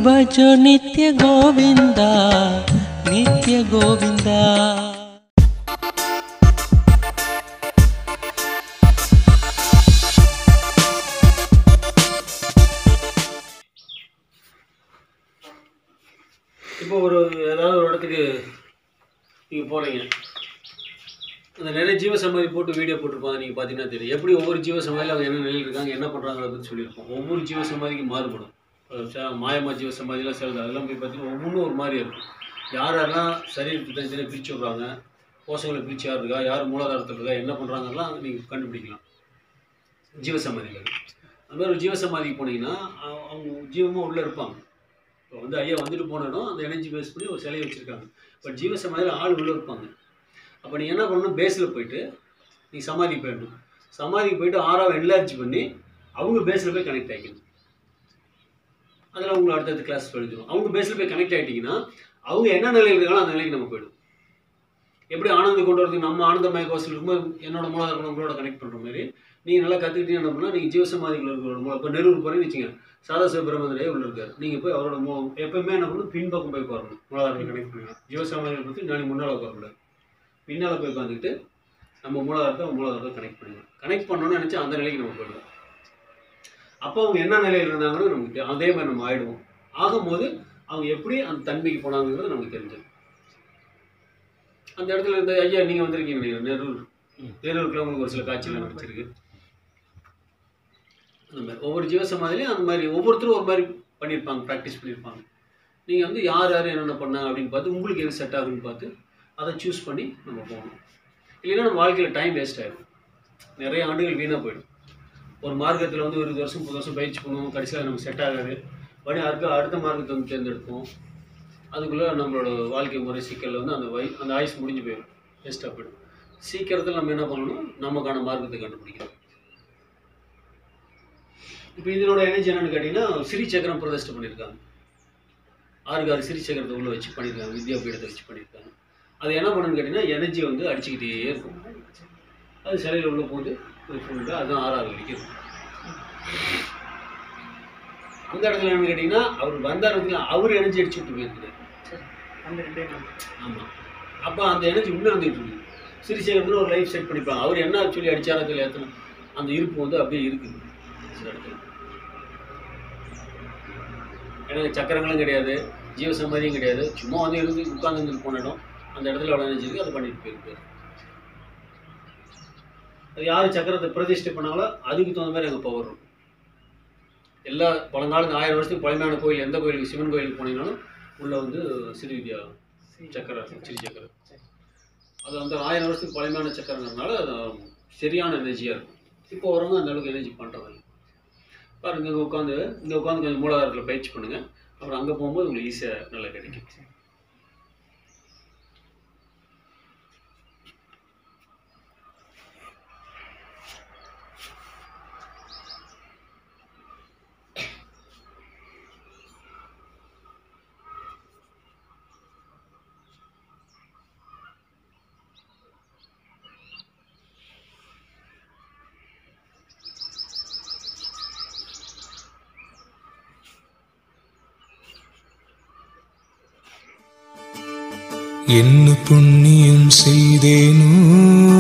ಭಜೋ ನಿತ್ಯ ಗೋವಿಂದ ನಿತ್ಯ ಗೋವಿಂದ இப்போ ஒரு ஏதாவது ஒரு இடத்துக்கு நீங்கள் போகிறீங்க அந்த நிறைய ஜீவ சமாதி போட்டு வீடியோ போட்டிருப்பாங்க நீங்கள் பார்த்தீங்கன்னா தெரியும் எப்படி ஒவ்வொரு ஜீவ சமாதியில் அவங்க என்ன நிலையில் இருக்காங்க என்ன பண்ணுறாங்கிறத பற்றி சொல்லியிருப்போம் ஒவ்வொரு ஜீவ சமாதிக்கும் மாறுபடும் அஹ் ச- மாயமா ஜீவ சமாதிலாம் சிலது அதெல்லாம் போய் பார்த்தீங்கன்னா ஒவ்வொன்றும் ஒரு மாதிரி இருக்கும் யார் யாரெல்லாம் சரீரத்தை தனித்தனியாக பிரித்து விட்றாங்க கோஷங்களை பிரித்து யார் இருக்கா யார் மூலாதாரத்தில் இருக்கா என்ன பண்ணுறாங்கலாம் நீங்கள் கண்டுபிடிக்கலாம் ஜீவசமாதிகள் அது மாதிரி ஒரு ஜீவசமாதிக்கு போனீங்கன்னா அவ- அவங்க ஜீவமாக உள்ளே இருப்பாங்க இப்போ வந்து ஐயா வந்துட்டு போன இடம் அந்த எனர்ஜி பேஸ் பண்ணி ஒரு சிலையை வச்சுருக்காங்க பட் ஜீவசமாதியில் ஆள் உள்ளே இருப்பாங்க அப்போ நீ என்ன பண்ணணும் பேஸில் போயிட்டு நீ சமாதி போயிடணும் சமாதிக்கு போயிட்டு ஆறாவை என்லார்ஜ் பண்ணி அவங்க பேஸில் போய் கனெக்ட் ஆகிக்கணும் அதில் உங்களை அடுத்தடுத்த கிளாஸ் சொல்லிடுவோம் அவங்க பேஸில் போய் கனெக்ட் ஆகிட்டிங்கன்னா அவங்க என்ன நிலையில் இருக்காங்களோ அந்த நிலைக்கு நம்ம போயிடும் எப்படி ஆனந்தம் கொண்டு வரதுக்கு நம்ம ஆனந்தமய கோஷம் இருக்கும்போது என்னோட மூலாதாரம் உங்களோட கனெக்ட் பண்ணுற மாதிரி நீங்கள் நல்லா கற்றுக்கிட்டீங்க என்ன பண்ணால் நீங்கள் ஜீவசமாதிகள் இருக்கிற மூலம் இப்போ நெரூர் போகிறேன்னு வச்சுங்க சாதா சிவபிரமந்திரே உள்ள இருக்கார் நீங்கள் போய் அவரோட மூ எப்பவுமே என்ன பண்ணணும் பின்பக்கம் போய் உட்காரணும் மூலாதாரத்தை கனெக்ட் பண்ணிக்கலாம் ஜீவசமாதிகள் பற்றி நாளைக்கு முன்னால் உட்காரக்கூடாது பின்னால் போய் உட்காந்துக்கிட்டு நம்ம மூலாதாரத்தை மூலாதாரத்தை கனெக்ட் பண்ணிக்கலாம் கனெக்ட் பண்ணணும்னு நினச்சா அந்த நிலைக்கு நம்ம போயிடுவோம் அப்போ அவங்க என்ன நிலையில் இருந்தாங்கன்னு நமக்கு தெ- அதே மாதிரி நம்ம ஆயிடுவோம் ஆகும்போது அவங்க எப்படி அந்த தன்மைக்கு போனாங்கிறது நமக்கு தெரிஞ்சது அந்த இடத்துல இருந்த ஐயா நீங்கள் வந்திருக்கீங்க நினைக்கிறேன் நெரூர் நெரூருக்குள்ள உங்களுக்கு ஒரு சில காட்சிகள் நடச்சிருக்கு அந்த மாதிரி ஒவ்வொரு ஜீவசமாதிலையும் அந்த மாதிரி ஒவ்வொருத்தரும் ஒரு மாதிரி பண்ணியிருப்பாங்க ப்ராக்டிஸ் பண்ணியிருப்பாங்க நீங்கள் வந்து யார் யார் என்னென்ன பண்ணாங்க அப்படின்னு பார்த்து உங்களுக்கு எது செட் ஆகுன்னு பார்த்து அதை சூஸ் பண்ணி நம்ம போகணும் இல்லைன்னா நம்ம வாழ்க்கையில் டைம் வேஸ்ட் ஆகிடும் நிறைய ஆண்டுகள் வீணாக போயிடும் ஒரு மார்க்கத்தில் வந்து ஒரு இருபது வருஷம் முப்பது வருஷம் பயிற்சி பண்ணுவோம் கடைசியில் நமக்கு செட் ஆகாது மறுபடியும் அடுத்த அடுத்த மார்க்கத்தை வந்து தேர்ந்தெடுப்போம் அதுக்குள்ளே நம்மளோட வாழ்க்கை முறை சிக்கலில் வந்து அந்த வய அந்த ஆயுஸ் முடிஞ்சு போயிடும் வேஸ்ட்டாக போயிடும் சீக்கிரத்தில் நம்ம என்ன பண்ணணும் நமக்கான மார்க்கத்தை கண்டுபிடிக்கணும் இப்போ இதனோட எனர்ஜி என்னன்னு கேட்டிங்கன்னா சிறி சக்கரம் பிரதிஷ்டை பண்ணியிருக்காங்க ஆறுக்கு ஆறு சிறி சக்கரத்தை உள்ள வச்சு பண்ணியிருக்காங்க வித்யா பீடத்தை வச்சு பண்ணியிருக்காங்க அது என்ன பண்ணுன்னு கேட்டிங்கன்னா எனர்ஜி வந்து அடிச்சுக்கிட்டே இருக்கும் அது சிலையில் உள்ள போது ஃபுல்லாக அதுதான் ஆறாவது வரைக்கும் இருக்கும். அந்த இடத்துல என்னன்னு கேட்டிங்கன்னா அவர் வந்தார் வந்து அவர் எனர்ஜி அடிச்சு விட்டு போயிருக்காரு அந்த ரெண்டே ஆமாம் அப்போ அந்த எனர்ஜி உள்ளே வந்துட்டு இருக்கு சிறிசேகரத்தில் ஒரு லைஃப் செட் பண்ணிப்பாங்க அவர் என்ன ஆக்சுவலி அடிச்சாரத்தில் ஏற்றணும் அந்த இருப்பு வந்து அப்படியே இருக்குது சில இடத்துல ஏன்னா சக்கரங்களும் கிடையாது ஜீவசமாதியும் கிடையாது சும்மா வந்து இருந்து உட்கார்ந்து போன இடம் அந்த இடத்துல அவ்வளோ எனர்ஜி இருக்கு அதை பண்ணிட்டு போயிருக்கு அது யார் சக்கரத்தை பிரதிஷ்டை பண்ணாங்களோ அதுக்கு தகுந்த மாதிரி அங்கே பவர் இருக்கும் எல்லா பழங்காலத்து ஆயிரம் வருஷத்துக்கு பழமையான கோயில் எந்த கோயிலுக்கு சிவன் கோயிலுக்கு போனீங்கன்னாலும் உள்ளே வந்து சிறு வித்யா சக்கரம் இருக்கும் சிறு சக்கரம் அது அந்த ஆயிரம் வருஷத்துக்கு பழமையான சக்கரங்கிறதுனால அது சரியான எனர்ஜியாக இருக்கும் இப்போ வரவங்க அந்த அளவுக்கு எனர்ஜி பண்ணுறதில்ல பாருங்க இங்கே உட்காந்து இங்கே உட்காந்து கொஞ்சம் மூலாதாரத்தில் பயிற்சி பண்ணுங்கள் அப்புறம் அங்கே போகும்போது உங்களுக்கு ஈஸியாக நல்லா கிடைக்கும் என்ன புண்ணியம் செய்தேனோ